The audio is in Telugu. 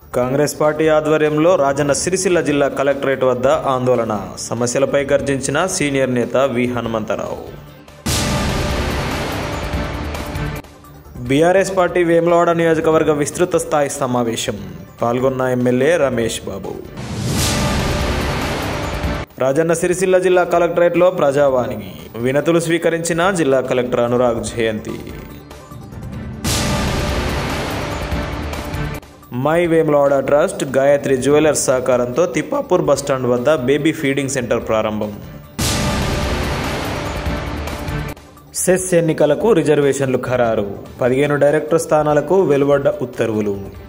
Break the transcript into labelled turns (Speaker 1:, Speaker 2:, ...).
Speaker 1: కాంగ్రెస్ పార్టీ ఆధ్వర్యంలో రాజన్న సిరిసిల్ల జిల్లా కలెక్టరేట్ వద్ద ఆందోళన సమస్యలపై గర్జించిన సీనియర్ నేత V Hanumantha Rao BRS party Vemulawada నియోజకవర్గ విస్తృత స్థాయి సమావేశం పాల్గొన్న ఎమ్మెల్యే రమేష్ బాబు రాజన్న సిరిసిల్ల జిల్లా కలెక్టరేట్లో ప్రజావాణి వినతులు స్వీకరించిన జిల్లా collector Anurag Jayanti my Vemulawada trust Gayatri jewellers సహకారంతో తిప్పాపూర్ బస్టాండ్ వద్ద బేబీ ఫీడింగ్ సెంటర్ ప్రారంభం సెస్ ఎన్నికలకు రిజర్వేషన్లు ఖరారు పదిహేను డైరెక్టర్ స్థానాలకు వెలువడ్డ ఉత్తర్వులు